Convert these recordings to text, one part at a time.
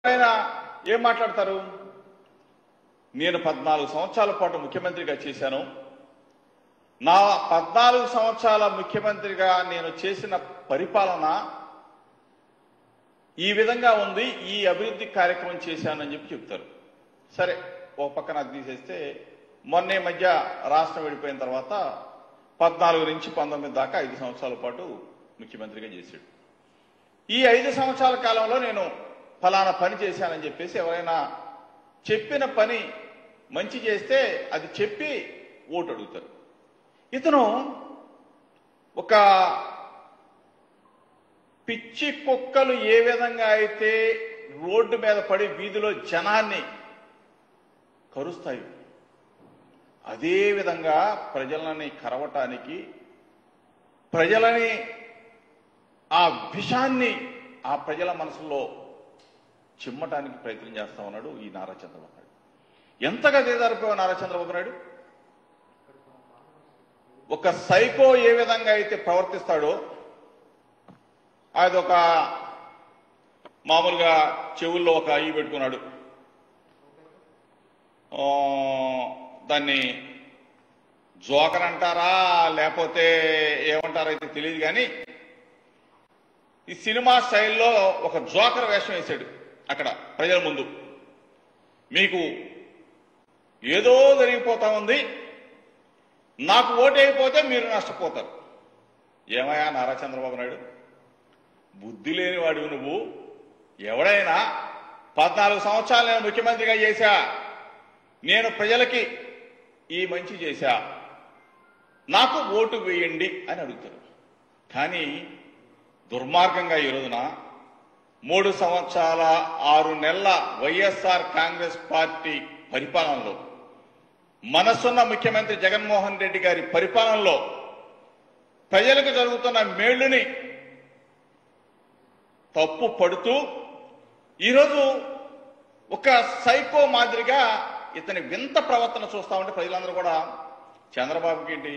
ఆయన ఏం మాట్లాడతారు నేను పద్నాలుగు సంవత్సరాల పాటు ముఖ్యమంత్రిగా చేశాను నా పద్నాలుగు సంవత్సరాల ముఖ్యమంత్రిగా నేను చేసిన పరిపాలన ఈ విధంగా ఉంది ఈ అభివృద్ధి కార్యక్రమం చేశానని చెప్పి చెప్తారు సరే ఒక పక్కన అది తీసేస్తే మొన్నే మధ్య రాష్ట్రం విడిపోయిన తర్వాత పద్నాలుగు నుంచి పంతొమ్మిది దాకా ఐదు సంవత్సరాల పాటు ముఖ్యమంత్రిగా చేశాడు ఈ ఐదు సంవత్సరాల కాలంలో నేను ఫలానా పని చేశానని చెప్పేసి ఎవరైనా చెప్పిన పని మంచి చేస్తే అది చెప్పి ఓటు అడుగుతారు ఇతను ఒక పిచ్చి కుక్కలు ఏ విధంగా అయితే రోడ్డు మీద పడి వీధిలో జనాన్ని కరుస్తాయి అదే విధంగా ప్రజలని కరవటానికి ప్రజలని ఆ విషాన్ని ఆ ప్రజల మనసులో చిమ్మటానికి ప్రయత్నం చేస్తా ఉన్నాడు ఈ నారా చంద్రబాబు నాయుడు ఎంతగా దిగజారిపోయావు నారా చంద్రబాబు నాయుడు ఒక సైకో ఏ విధంగా అయితే ప్రవర్తిస్తాడో అది ఒక మామూలుగా చెవుల్లో ఒక అయ్యి పెట్టుకున్నాడు ఆ, దాన్ని జోకర్ అంటారా లేకపోతే ఏమంటారో అయితే తెలియదు కానీ ఈ సినిమా స్టైల్లో ఒక జోకర్ వేషం వేశాడు అక్కడ ప్రజల ముందు మీకు ఏదో జరిగిపోతా ఉంది నాకు ఓటైపోతే మీరు నష్టపోతారు ఏమయ్యా నారా చంద్రబాబు నాయుడు బుద్ధి లేని వాడివి నువ్వు ఎవడైనా పద్నాలుగు సంవత్సరాలు నేను ముఖ్యమంత్రిగా చేశా నేను ప్రజలకి ఈ మంచి చేశా నాకు ఓటు వేయండి అని అడుగుతారు కానీ దుర్మార్గంగా ఈ రోజున మూడు సంవత్సరాల ఆరు నెలల వైఎస్ఆర్ కాంగ్రెస్ పార్టీ పరిపాలనలో మనసున్న ముఖ్యమంత్రి జగన్మోహన్ రెడ్డి గారి పరిపాలనలో ప్రజలకు జరుగుతున్న మేళ్లుని తప్పు పడుతూ ఈరోజు ఒక సైకో మాదిరిగా ఇతని వింత ప్రవర్తన చూస్తా ఉంటే ప్రజలందరూ కూడా చంద్రబాబుకి ఏంటి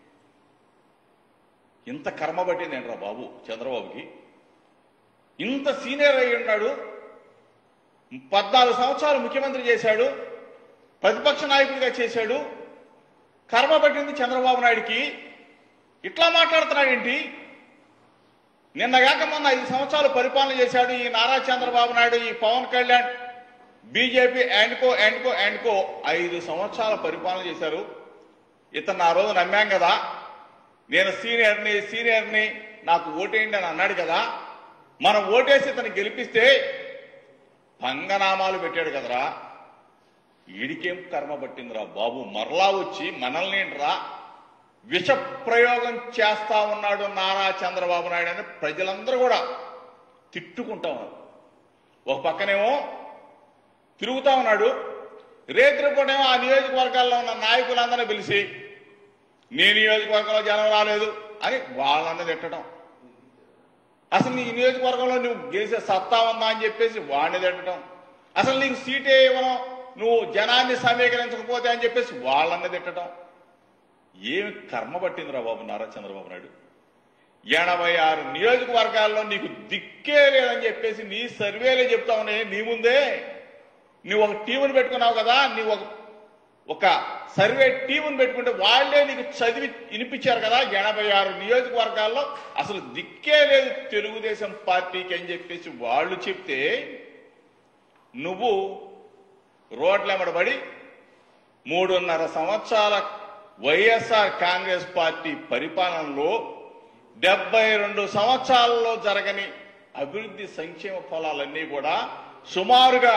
ఇంత కర్మ పట్టింది ఏంట్రా బాబు చంద్రబాబుకి ఇంత సీనియర్ అయి ఉన్నాడు పద్నాలుగు సంవత్సరాలు ముఖ్యమంత్రి చేశాడు ప్రతిపక్ష నాయకుడిగా చేశాడు కర్మ పట్టింది చంద్రబాబు నాయుడికి ఇట్లా మాట్లాడుతున్నాడేంటి నిన్నగాక మొన్న ఐదు సంవత్సరాలు పరిపాలన చేశాడు ఈ నారా చంద్రబాబు నాయుడు ఈ Pawan Kalyan BJP and co and co and co ఐదు సంవత్సరాల పరిపాలన చేశారు ఇతను ఆ రోజు నమ్మాం కదా నేను సీనియర్ని సీనియర్ని నాకు ఓటేయండి అని అన్నాడు కదా మనం ఓటేసి ఇతను గెలిపిస్తే పంగనామాలు పెట్టాడు కదరా ఈడికేం కర్మ పట్టిందిరా బాబు మరలా వచ్చి మనల్ని రా విష ప్రయోగం చేస్తా ఉన్నాడు నారా చంద్రబాబు నాయుడు అని ప్రజలందరూ కూడా తిట్టుకుంటా ఉన్నారు ఒక పక్కనేమో తిరుగుతా ఉన్నాడు రేత్రిపూటేమో ఆ నియోజకవర్గాల్లో ఉన్న నాయకులందరినీ పిలిచి నీ నియోజకవర్గంలో జనం రాలేదు అని వాళ్ళని తిట్టడం అసలు నీ నియోజకవర్గంలో నువ్వు గెలిచే సత్తా ఉందా అని చెప్పేసి వాడిని తిట్టడం అసలు నీకు సీటే ఇవ్వను నువ్వు జనాన్ని సమీకరించకపోతే అని చెప్పేసి వాళ్ళని తిట్టడం ఏమి కర్మ పట్టిందిరా బాబు నారా చంద్రబాబు నాయుడు ఎనభై ఆరు నియోజకవర్గాల్లో నీకు దిక్కే లేదని చెప్పేసి నీ సర్వేలే చెప్తా ఉన్నాయి నీ ముందే నువ్వు ఒక టీముని పెట్టుకున్నావు కదా నువ్వు ఒక ఒక సర్వే టీముని పెట్టుకుంటే వాళ్ళే నీకు చదివి వినిపించారు కదా ఎనభై ఆరు నియోజకవర్గాల్లో అసలు దిక్కే లేదు తెలుగుదేశం పార్టీకి అని చెప్పేసి వాళ్ళు చెప్తే నువ్వు రోడ్లెమ్మడబడి మూడున్నర సంవత్సరాల వైఎస్ఆర్ కాంగ్రెస్ పార్టీ పరిపాలనలో డెబ్బై రెండు సంవత్సరాలలో జరగని అభివృద్ధి సంక్షేమ ఫలాలన్నీ కూడా సుమారుగా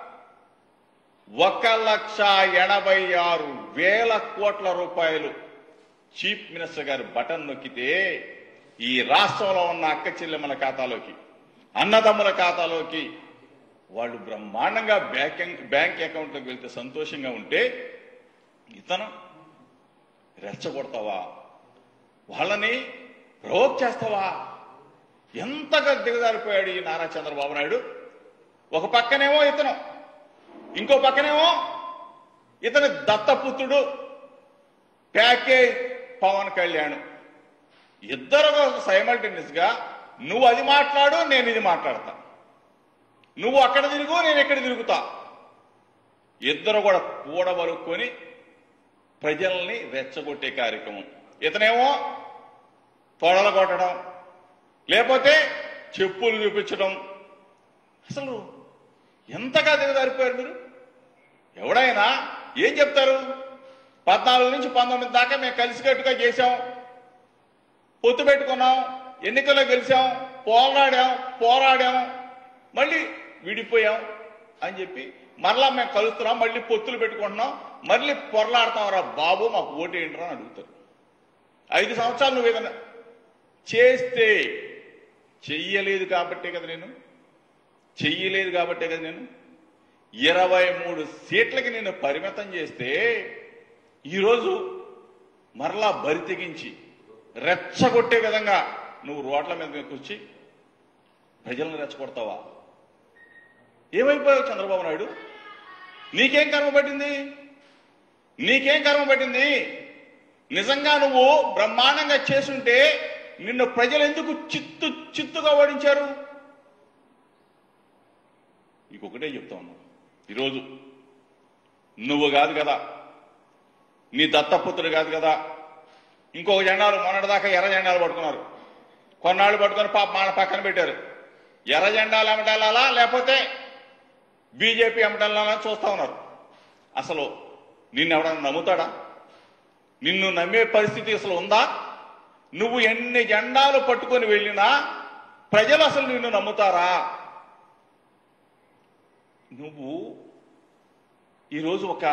ఒక లక్ష ఎనభై ఆరు వేల కోట్ల రూపాయలు చీఫ్ మినిస్టర్ గారు బటన్ నొక్కితే ఈ రాష్ట్రంలో ఉన్న అక్క చెల్లెమ్మల ఖాతాలోకి అన్నదమ్ముల ఖాతాలోకి వాళ్ళు బ్రహ్మాండంగా బ్యాంక్ బ్యాంక్ అకౌంట్లోకి వెళ్తే సంతోషంగా ఉంటే ఇతను రెచ్చగొడతావా వాళ్ళని ప్రవోక్ చేస్తావా ఎంతగా దిగజారిపోయాడు ఈ నారా చంద్రబాబు నాయుడు ఒక పక్కనేమో ఇతను ఇంకో పక్కనేమో ఇతని దత్తపుత్రుడు ప్యాకేజ్ పవన్ కళ్యాణ్ ఇద్దరు సైమల్టేనియస్ గా నువ్వు అది మాట్లాడు నేను ఇది మాట్లాడతా నువ్వు అక్కడ తిరుగు నేను ఎక్కడ తిరుగుతా ఇద్దరు కూడా కూడబలుక్కొని ప్రజల్ని రెచ్చగొట్టే కార్యక్రమం ఇతనేమో తొడలు కొట్టడం లేకపోతే చెప్పులు చూపించడం అసలు ఎంతగా దిగజారిపోయారు మీరు ఎవడైనా ఏం చెప్తారు పద్నాలుగు నుంచి పంతొమ్మిది దాకా మేము కలిసికట్టుగా చేశాం పొత్తు పెట్టుకున్నాం ఎన్నికల్లో గెలిచాం పోరాడాం పోరాడాం మళ్ళీ విడిపోయాం అని చెప్పి మరలా మేము కలుస్తున్నాం మళ్ళీ పొత్తులు పెట్టుకుంటున్నాం మళ్ళీ పొరలాడతాం రా బాబు మాకు ఓటు ఏంట్రా అని అడుగుతారు ఐదు సంవత్సరాలు నువ్వు ఏదన్నా చేస్తే చెయ్యలేదు కాబట్టే కదా నేను చెయ్యలేదు కాబట్టే కదా నేను ఇరవై మూడు సీట్లకి నేను పరిమితం చేస్తే ఈరోజు మరలా బరి తెగించి రెచ్చగొట్టే విధంగా నువ్వు రోడ్ల మీద మీదకి వచ్చి ప్రజలను రెచ్చగొడతావా ఏమైపోయావు చంద్రబాబు నాయుడు నీకేం కర్మ పట్టింది నీకేం కర్మ పట్టింది నిజంగా నువ్వు బ్రహ్మాండంగా చేసుంటే నిన్ను ప్రజలు ఎందుకు చిత్తు చిత్తుగా ఓడించారు ఇంకొకటే చెప్తా ఉన్నాను ఈరోజు నువ్వు కాదు కదా నీ దత్తపుత్రుడు కాదు కదా ఇంకొక జెండాలు మొన్నటిదాకా ఎర్ర జెండాలు పట్టుకున్నారు కొన్నాళ్ళు పట్టుకొని పాప మాల పక్కన పెట్టారు ఎర్ర జెండాలు అమ్మటాలా లేకపోతే బీజేపీ అమ్మటాలా చూస్తా ఉన్నారు అసలు నిన్ను ఎవడన్నా నమ్ముతాడా నిన్ను నమ్మే పరిస్థితి అసలు ఉందా నువ్వు ఎన్ని జెండాలు పట్టుకొని వెళ్ళినా ప్రజలు అసలు నిన్ను నమ్ముతారా నువ్వు ఈరోజు ఒక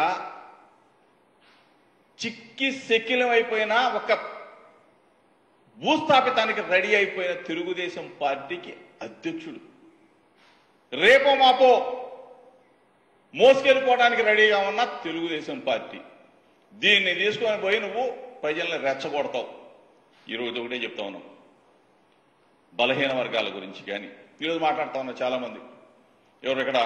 చిక్కి శకిలం అయిపోయిన ఒక భూస్థాపితానికి రెడీ అయిపోయిన తెలుగుదేశం పార్టీకి అధ్యక్షుడు రేపో మాపో మోసుకెళ్ళిపోవడానికి రెడీగా ఉన్న తెలుగుదేశం పార్టీ దీన్ని తీసుకొని పోయి నువ్వు ప్రజల్ని రెచ్చగొడతావు ఈరోజు ఒకటే చెప్తా ఉన్నాం బలహీన వర్గాల గురించి కానీ ఈరోజు మాట్లాడుతా ఉన్నా చాలా మంది ఎవరు ఇక్కడ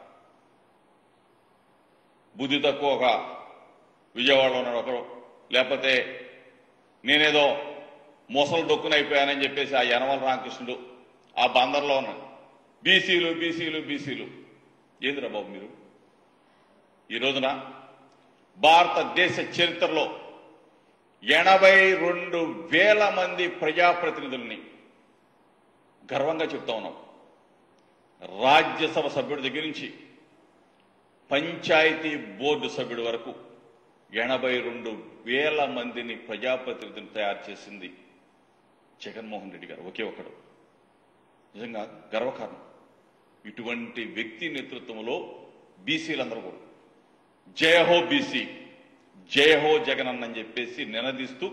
బుద్ధి తక్కువ ఒక విజయవాడలో ఉన్నాడు ఒకరు లేకపోతే నేనేదో మొసలు డొక్కున అయిపోయానని చెప్పేసి ఆ యనమల రామకృష్ణుడు ఆ బందర్లో ఉన్నాడు బీసీలు బీసీలు బీసీలు ఏందిరా బాబు మీరు ఈ రోజున భారతదేశ చరిత్రలో ఎనభై రెండు వేల మంది ప్రజాప్రతినిధుల్ని గర్వంగా చెప్తా ఉన్నాం రాజ్యసభ సభ్యుడి దగ్గర నుంచి పంచాయతీ బోర్డు సభ్యుడి వరకు ఎనభై రెండు వేల మందిని ప్రజాప్రతినిధులు తయారు చేసింది జగన్మోహన్ రెడ్డి గారు ఒకే ఒకడు నిజంగా గర్వకారణం ఇటువంటి వ్యక్తి నేతృత్వంలో బీసీలందరూ కూడా జయహో బీసీ జయహో జగన్ అన్నని చెప్పేసి నినదిస్తూ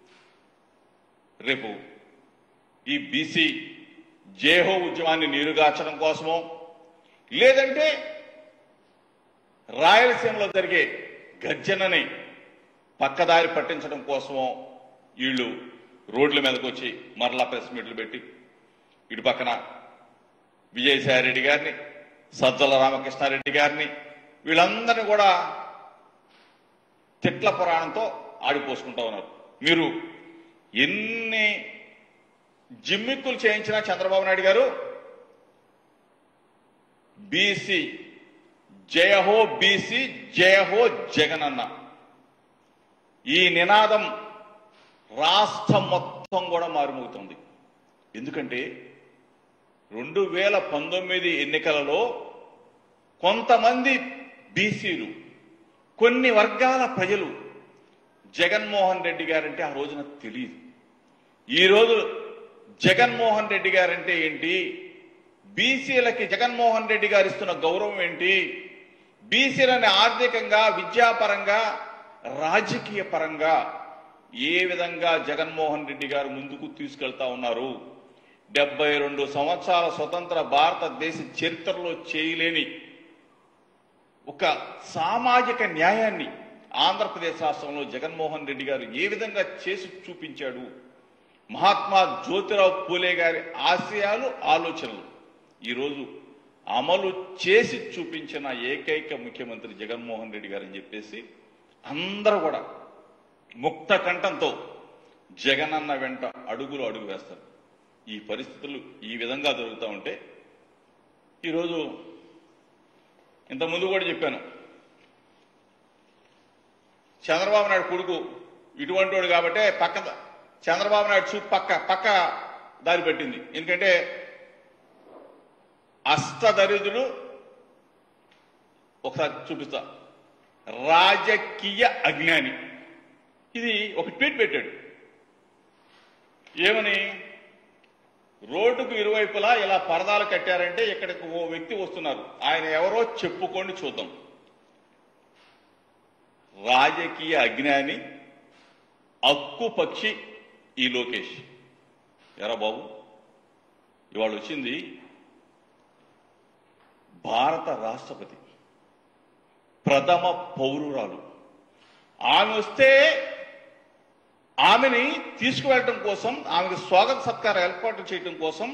రేపు ఈ బీసీ జయహో ఉద్యమాన్ని నీరుగార్చడం కోసమో లేదంటే రాయలసీమలో జరిగే గర్జనని పక్కదారి పట్టించడం కోసమో వీళ్ళు రోడ్ల మీదకి వచ్చి మరలా ప్రెస్ మీట్లు పెట్టి ఇటు పక్కన విజయసాయిరెడ్డి గారిని సజ్జల రామకృష్ణారెడ్డి గారిని వీళ్ళందరినీ కూడా తిట్ల పురాణంతో ఆడిపోసుకుంటా ఉన్నారు మీరు ఎన్ని జిమ్మిక్కులు చేయించినా చంద్రబాబు నాయుడు గారు బీసీ జయహో బీసీ జయహో జగన్ అన్న ఈ నినాదం రాష్ట్రం మొత్తం కూడా మారుమోగుతుంది ఎందుకంటే రెండు వేల పంతొమ్మిది ఎన్నికలలో కొంతమంది బీసీలు కొన్ని వర్గాల ప్రజలు జగన్మోహన్ రెడ్డి గారంటే ఆ రోజున తెలియదు ఈరోజు జగన్మోహన్ రెడ్డి గారంటే ఏంటి బీసీలకి జగన్మోహన్ రెడ్డి గారు ఇస్తున్న గౌరవం ఏంటి బీసీలని ఆర్థికంగా విద్యాపరంగా రాజకీయ పరంగా ఏ విధంగా జగన్మోహన్ రెడ్డి గారు ముందుకు తీసుకెళ్తా ఉన్నారు డెబ్బై రెండు సంవత్సరాల స్వతంత్ర భారతదేశ చరిత్రలో చేయలేని ఒక సామాజిక న్యాయాన్ని ఆంధ్రప్రదేశ్ రాష్ట్రంలో జగన్మోహన్ రెడ్డి గారు ఏ విధంగా చేసి చూపించాడు మహాత్మా జ్యోతిరావు పూలే గారి ఆశయాలు ఆలోచనలు ఈరోజు అమలు చేసి చూపించిన ఏకైక ముఖ్యమంత్రి జగన్మోహన్ రెడ్డి గారు అని చెప్పేసి అందరూ కూడా ముక్త కంఠంతో జగనన్న వెంట అడుగులు అడుగు వేస్తారు ఈ పరిస్థితులు ఈ విధంగా జరుగుతూ ఉంటే ఈరోజు ఇంత ముందు కూడా చెప్పాను చంద్రబాబు నాయుడు కొడుకు ఇటువంటి వాడు కాబట్టే పక్క చంద్రబాబు నాయుడు చూపు పక్క పక్క దారి పెట్టింది ఎందుకంటే అష్టదరిద్రుడు ఒకసారి చూపిస్తా రాజకీయ అజ్ఞాని ఇది ఒక ట్వీట్ పెట్టాడు ఏమని రోడ్డుకు ఇరువైపులా ఇలా పరదాలు కట్టారంటే ఇక్కడికి ఓ వ్యక్తి వస్తున్నారు ఆయన ఎవరో చెప్పుకోండి చూద్దాం రాజకీయ అజ్ఞాని అక్కు పక్షి ఈ లోకేష్ ఎరా బాబు ఇవాళ వచ్చింది భారత రాష్ట్రపతి ప్రథమ పౌరురాలు ఆమె వస్తే ఆమెని తీసుకువెళ్ళటం కోసం ఆమెకు స్వాగత సత్కారం ఏర్పాటు చేయటం కోసం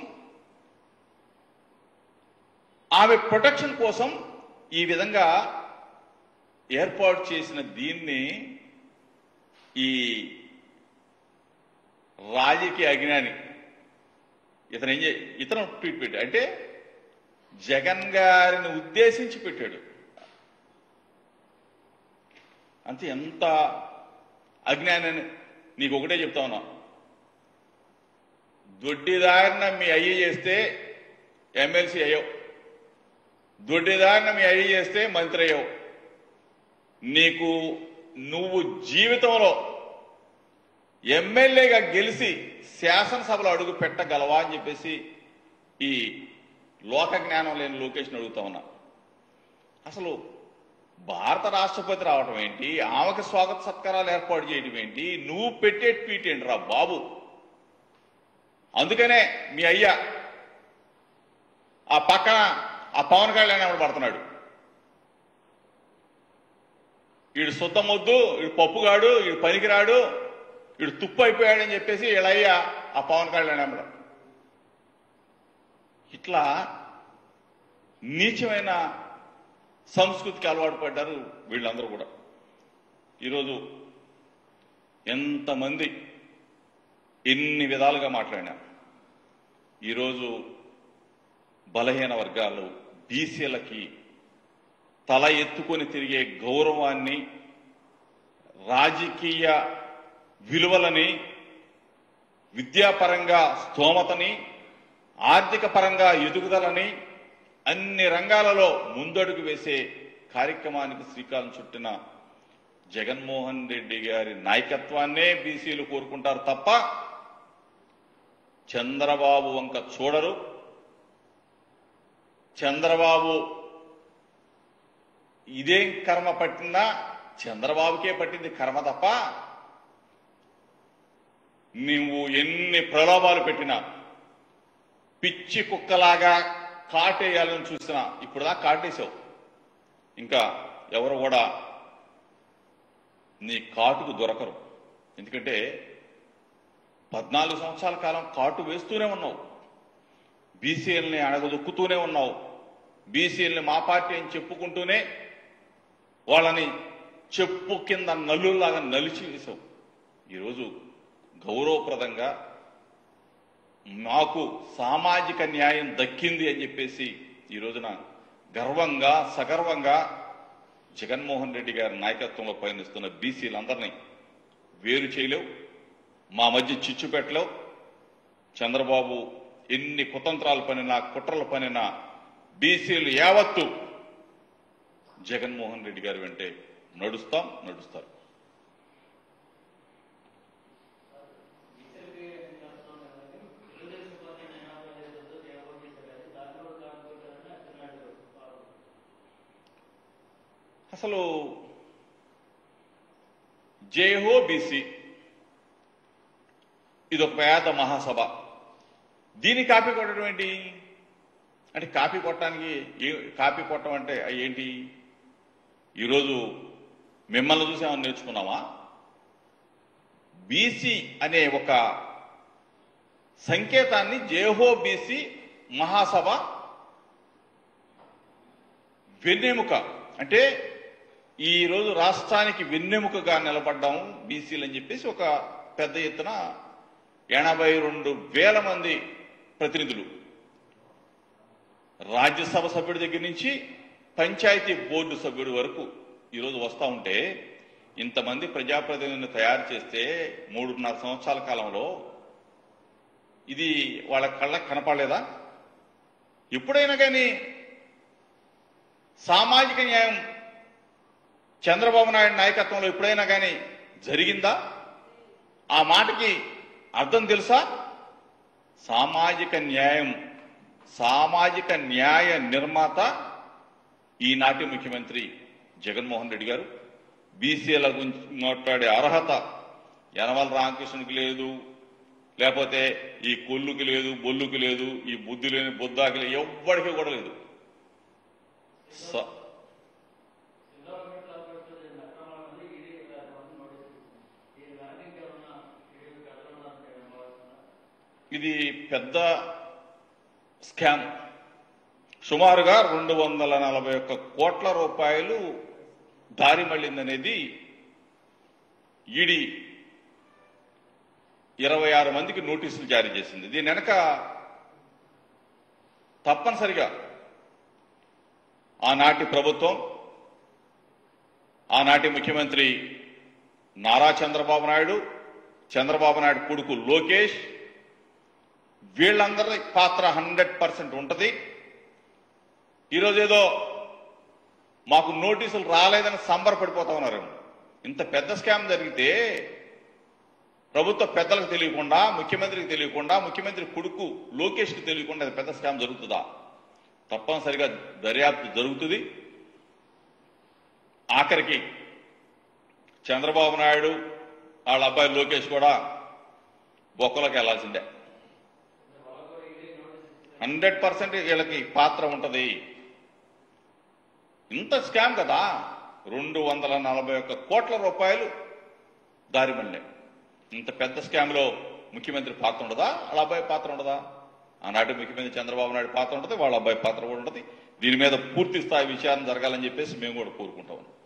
ఆమె ప్రొటెక్షన్ కోసం ఈ విధంగా ఏర్పాటు చేసిన దీన్ని ఈ రాజకీయ అజ్ఞాని ఇతను ఏం చే ఇతను ట్వీట్ పెట్టాడు అంటే జగన్ గారిని ఉద్దేశించి పెట్టాడు అంతే ఎంత అజ్ఞానాన్ని నీకు ఒకటే చెప్తా ఉన్నా దొడ్డిదారిన మీ అయ్యి చేస్తే ఎమ్మెల్సీ అయ్యావు దొడ్డిదారిన మీ అయ్యి చేస్తే మంత్రి అయ్యావు నీకు నువ్వు జీవితంలో ఎమ్మెల్యేగా గెలిచి శాసనసభలో అడుగు పెట్టగలవా అని చెప్పేసి ఈ లోక జ్ఞానం లేని లోకేష్ని అడుగుతా ఉన్నా అసలు భారత రాష్ట్రపతి రావటం ఏంటి ఆమెకు స్వాగత సత్కారాలు ఏర్పాటు చేయడం ఏంటి నువ్వు పెట్టే ట్వీట్ ఏంటి రా బాబు అందుకనే మీ అయ్యా ఆ పక్కన ఆ పవన్ కళ్యాణ్ ఎవడు పడుతున్నాడు వీడు సుద్దమొద్దు వీడు పప్పుగాడు వీడు పనికిరాడు వీడు తుప్పు అయిపోయాడని చెప్పేసి వీళ్ళయ్యా ఆ పవన్ కళ్యాణ్ అమ్మడం ఇట్లా నీచమైన సంస్కృతికి అలవాటు పడ్డారు వీళ్ళందరూ కూడా ఈరోజు ఎంతమంది ఎన్ని విధాలుగా మాట్లాడినారు ఈరోజు బలహీన వర్గాలు బీసీలకి తల ఎత్తుకొని తిరిగే గౌరవాన్ని రాజకీయ విలువలని విద్యాపరంగా స్తోమతని ఆర్థిక పరంగా ఎదుగుదలని అన్ని రంగాలలో ముందడుగు వేసే కార్యక్రమానికి శ్రీకారం చుట్టిన జగన్మోహన్ రెడ్డి గారి నాయకత్వాన్నే బీసీలు కోరుకుంటారు తప్ప చంద్రబాబు వంక చూడరు చంద్రబాబు ఇదేం కర్మ పట్టిందా చంద్రబాబుకే పట్టింది కర్మ తప్ప నువ్వు ఎన్ని ప్రలోభాలు పెట్టినా పిచ్చి కుక్కలాగా కాటేయాలని చూసినా ఇప్పుడు దా కాటేశావు ఇంకా ఎవరు కూడా నీ కాటుకు దొరకరు ఎందుకంటే పద్నాలుగు సంవత్సరాల కాలం కాటు వేస్తూనే ఉన్నావు బీసీఎల్ని అడగదొక్కుతూనే ఉన్నావు బీసీఎల్ని మా పార్టీ అని చెప్పుకుంటూనే వాళ్ళని చెప్పు కింద నల్లులాగా నలిచి వేశావు ఈరోజు గౌరవప్రదంగా మాకు సామాజిక న్యాయం దక్కింది అని చెప్పేసి ఈ రోజున గర్వంగా సగర్వంగా జగన్మోహన్ రెడ్డి గారి నాయకత్వంలో పయనిస్తున్న బీసీలందరినీ వేరు చేయలేవు మా మధ్య చిచ్చు పెట్టలేవు చంద్రబాబు ఎన్ని కుతంత్రాలు పనినా కుట్రలు పనినా బీసీలు యావత్తు జగన్మోహన్ రెడ్డి గారి వెంటే నడుస్తాం నడుస్తారు అసలు జేహో బీసీ ఇది ఒక పేద మహాసభ దీన్ని కాపీ కొట్టడం ఏంటి అంటే కాపీ కొట్టడానికి ఏ- కాపీ కొట్టడం అంటే ఏంటి ఈరోజు మిమ్మల్ని చూసి ఏమైనా నేర్చుకున్నామా బీసీ అనే ఒక సంకేతాన్ని జేహో బీసీ మహాసభ వెన్నెముక అంటే ఈ రోజు రాష్ట్రానికి వెన్నెముకగా నిలబడ్డాము బీసీలు అని చెప్పేసి ఒక పెద్ద ఎత్తున ఎనభై రెండు వేల మంది ప్రతినిధులు రాజ్యసభ సభ్యుడి దగ్గర నుంచి పంచాయతీ బోర్డు సభ్యుడి వరకు ఈరోజు వస్తూ ఉంటే ఇంతమంది ప్రజాప్రతినిధులను తయారు చేస్తే మూడున్నర సంవత్సరాల కాలంలో ఇది వాళ్ళ కళ్ళకు కనపడలేదా ఎప్పుడైనా కానీ సామాజిక న్యాయం చంద్రబాబు నాయుడు నాయకత్వంలో ఎప్పుడైనా కానీ జరిగిందా ఆ మాటకి అర్థం తెలుసా సామాజిక న్యాయం సామాజిక న్యాయ నిర్మాత ఈనాటి ముఖ్యమంత్రి జగన్మోహన్ రెడ్డి గారు బీసీల గురించి మాట్లాడే అర్హత యనమల రామకృష్ణుడికి లేదు లేకపోతే ఈ కొల్లుకి లేదు బొల్లుకి లేదు ఈ బుద్ధి లేని బుద్ధాకి లేదు ఎవ్వడికి కూడా లేదు స- ఇది పెద్ద స్కామ్ సుమారుగా రెండు వందల నలభై ఒక్క కోట్ల రూపాయలు దారి మళ్ళిందనేది ఈడీ ఇరవై ఆరు మందికి నోటీసులు జారీ చేసింది దీని వెనక తప్పనిసరిగా ఆనాటి ప్రభుత్వం ఆనాటి ముఖ్యమంత్రి నారా చంద్రబాబు నాయుడు చంద్రబాబు నాయుడు కొడుకు లోకేష్ వీళ్ళందరి పాత్ర హండ్రెడ్ పర్సెంట్ ఉంటుంది ఈరోజు ఏదో మాకు నోటీసులు రాలేదని సంబరపడిపోతా ఉన్నారు ఇంత పెద్ద స్కామ్ జరిగితే ప్రభుత్వ పెద్దలకు తెలియకుండా ముఖ్యమంత్రికి తెలియకుండా ముఖ్యమంత్రి కొడుకు లోకేష్కి తెలియకుండా ఇది పెద్ద స్కామ్ జరుగుతుందా తప్పనిసరిగా దర్యాప్తు జరుగుతుంది ఆఖరికి చంద్రబాబు నాయుడు వాళ్ళ అబ్బాయి లోకేష్ కూడా బొక్కలోకి వెళ్లాల్సిందే హండ్రెడ్ పర్సెంట్ వీళ్ళకి పాత్ర ఉంటది ఇంత స్కామ్ కదా రెండు వందల నలభై ఒక్క కోట్ల రూపాయలు దారి మళ్ళీ ఇంత పెద్ద స్కామ్ లో ముఖ్యమంత్రి పాత్ర ఉండదా వాళ్ళ అబ్బాయి పాత్ర ఉండదా ఆనాటి ముఖ్యమంత్రి చంద్రబాబు నాయుడు పాత్ర ఉంటుంది వాళ్ళ అబ్బాయి పాత్ర కూడా ఉంటుంది దీని మీద పూర్తి స్థాయి విచారణ జరగాలని చెప్పేసి మేము కూడా కోరుకుంటా ఉన్నాం